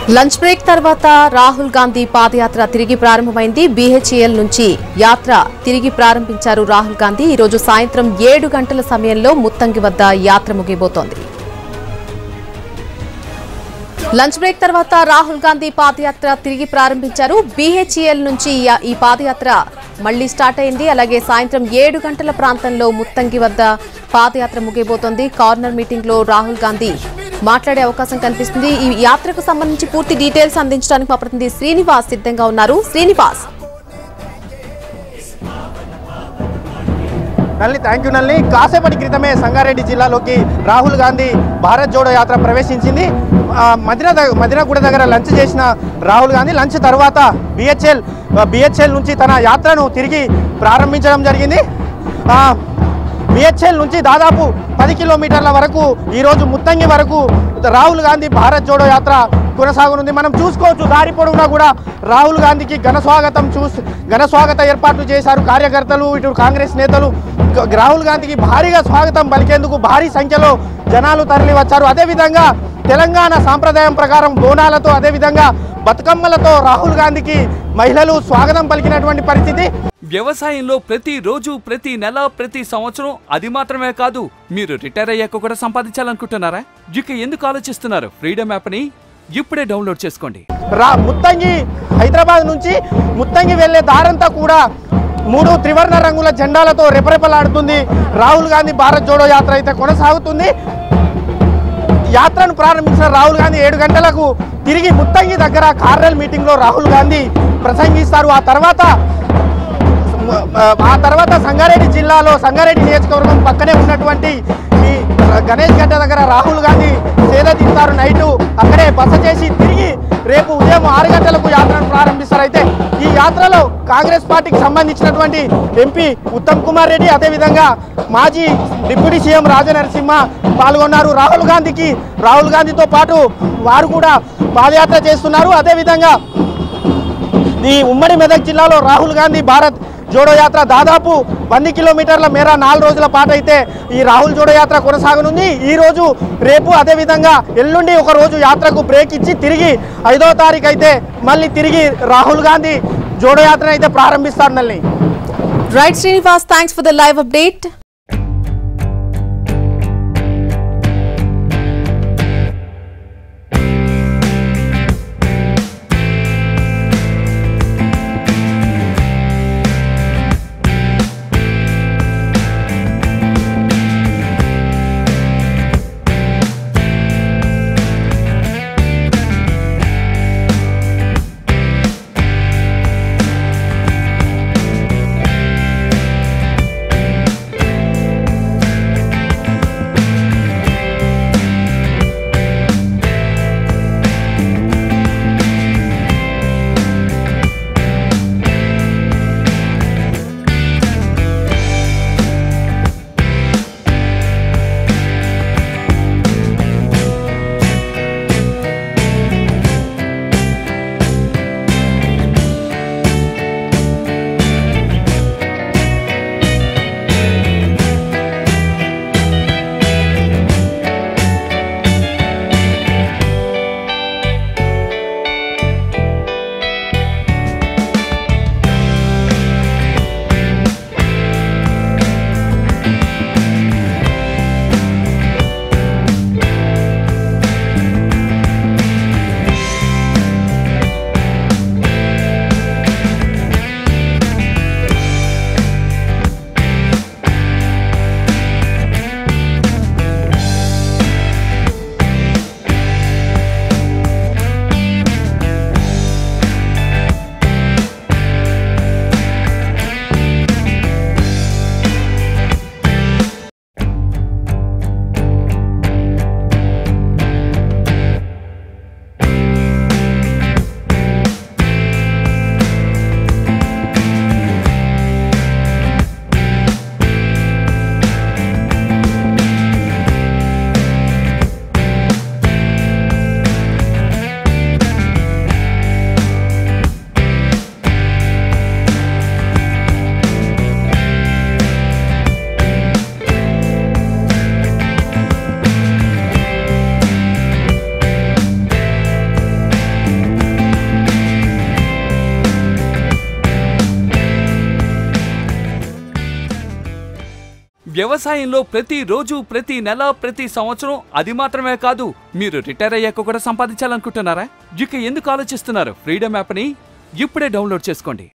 lunch break తర్వాత రాహుల్ గాంధీ పాదయాత్ర తిరిగి ప్రారంభమైంది బీహెచ్ఈఎల్ నుంచి యాత్ర తిరిగి ప్రారంభించారు రాహుల్ గాంధీ ఈ రోజు సాయంత్రం ఏడు గంటల సమయంలో ముత్తంగి వద్ద యాత్ర ముగియబోతోంది లంచ్ బ్రేక్ తర్వాత రాహుల్ గాంధీ పాదయాత్ర తిరిగి ప్రారంభించారు బీహెచ్ఈఎల్ నుంచి యా- ఈ పాదయాత్ర మళ్లీ స్టార్ట్ అయింది అలాగే సాయంత్రం ఏడు గంటల ప్రాంతంలో ముత్తంగి వద్ద పాదయాత్ర ముగియబోతోంది కార్నర్ మీటింగ్ లో రాహుల్ గాంధీ మాట్లాడే అవకాశం కనిపిస్తుంది ఈ యాత్రకు సంబంధించి పూర్తి డీటెయిల్స్ అందించడానికి మా ప్రతినిధి శ్రీనివాస్ సిద్ధంగా ఉన్నారు శ్రీనివాస్ నల్లి థ్యాంక్ యూ నల్లి కాసేపటి క్రితమే సంగారెడ్డి జిల్లాలోకి రాహుల్ గాంధీ భారత్ జోడో యాత్ర ప్రవేశించింది ఆ, మదినా దగ్గ మదినాగూడ దగ్గర లంచ్ చేసిన రాహుల్ గాంధీ లంచ్ తర్వాత బిహెచ్ఎల్ బిహెచ్ఎల్ నుంచి తన యాత్రను తిరిగి ప్రారంభించడం జరిగింది బిహెచ్ఎల్ నుంచి దాదాపు పది కిలోమీటర్ల వరకు ఈరోజు ముత్తంగి వరకు రాహుల్ గాంధీ భారత్ జోడో యాత్ర కొనసాగనుంది మనం చూసుకోవచ్చు దారి పొడవునా కూడా రాహుల్ గాంధీకి ఘన స్వాగతం చూసి ఘన స్వాగత ఏర్పాట్లు చేశారు కార్యకర్తలు ఇటు కాంగ్రెస్ నేతలు గ- రాహుల్ గాంధీకి భారీగా స్వాగతం పలికేందుకు భారీ సంఖ్యలో జనాలు తరలి వచ్చారు అదేవిధంగా తెలంగాణ సాంప్రదాయం ప్రకారం బోనాలతో అదేవిధంగా బతుకమ్మలతో రాహుల్ గాంధీకి మహిళలు స్వాగతం పలికినటువంటి పరిస్థితి వ్యవసాయంలో ప్రతి రోజు ప్రతి నెల ప్రతి సంవత్సరం అది మాత్రమే కాదు మీరు రిటైర్ అయ్యాక కూడా సంపాదించాలనుకుంటున్నారా ఇక ఎందుకు ఆలోచిస్తున్నారు ఫ్రీడమ్ యాప్ని ఇప్పుడే డౌన్లోడ్ చేసుకోండి రా ముత్తంగి హైదరాబాద్ నుంచి ముత్తంగి వెళ్ళే దారంతా కూడా మూడు త్రివర్ణ రంగుల జెండాలతో రెపరెపలాడుతుంది రాహుల్ గాంధీ భారత్ జోడో యాత్ర అయితే కొనసాగుతుంది యాత్రను ప్రారంభించిన రాహుల్ గాంధీ ఏడు గంటలకు తిరిగి ముత్తంగి దగ్గర కార్నల్ మీటింగ్లో రాహుల్ గాంధీ ప్రసంగిస్తారు ఆ తర్వాత ఆ తర్వాత సంగారెడ్డి జిల్లాలో సంగారెడ్డి నియోజకవర్గం పక్కనే ఉన్నటువంటి ఈ గణేష్ గడ్డ దగ్గర రాహుల్ గాంధీ సేద తీస్తారు నైటు అక్కడే బస చేసి తిరిగి రేపు ఉదయం ఆరు గంటలకు యాత్రను ప్రారంభిస్తారు అయితే ఈ యాత్రలో కాంగ్రెస్ పార్టీకి సంబంధించినటువంటి ఎంపీ ఉత్తమ్ కుమార్ రెడ్డి అదేవిధంగా మాజీ డిప్యూటీ సీఎం రాజనరసింహ పాల్గొన్నారు రాహుల్ గాంధీకి రాహుల్ గాంధీతో పాటు వారు కూడా పాదయాత్ర చేస్తున్నారు అదేవిధంగా ఈ ఉమ్మడి మెదక్ జిల్లాలో రాహుల్ గాంధీ భారత్ జోడో యాత్ర దాదాపు వంద కిలోమీటర్ల మేర నాలుగు రోజుల పాటు అయితే ఈ రాహుల్ జోడో యాత్ర కొనసాగనుంది ఈ రోజు రేపు అదేవిధంగా ఎల్లుండి ఒక రోజు యాత్రకు బ్రేక్ ఇచ్చి తిరిగి ఐదో తారీఖు అయితే మళ్ళీ తిరిగి రాహుల్ గాంధీ జోడో యాత్ర అయితే ప్రారంభిస్తారు Nalli right Srinivas thanks for the live update వ్యవసాయంలో ప్రతి రోజు ప్రతి నెల ప్రతి సంవత్సరం అది మాత్రమే కాదు మీరు రిటైర్ అయ్యాక కూడా సంపాదించాలనుకుంటున్నారా ఇక ఎందుకు ఆలోచిస్తున్నారు ఫ్రీడమ్ యాప్ని ఇప్పుడే డౌన్లోడ్ చేసుకోండి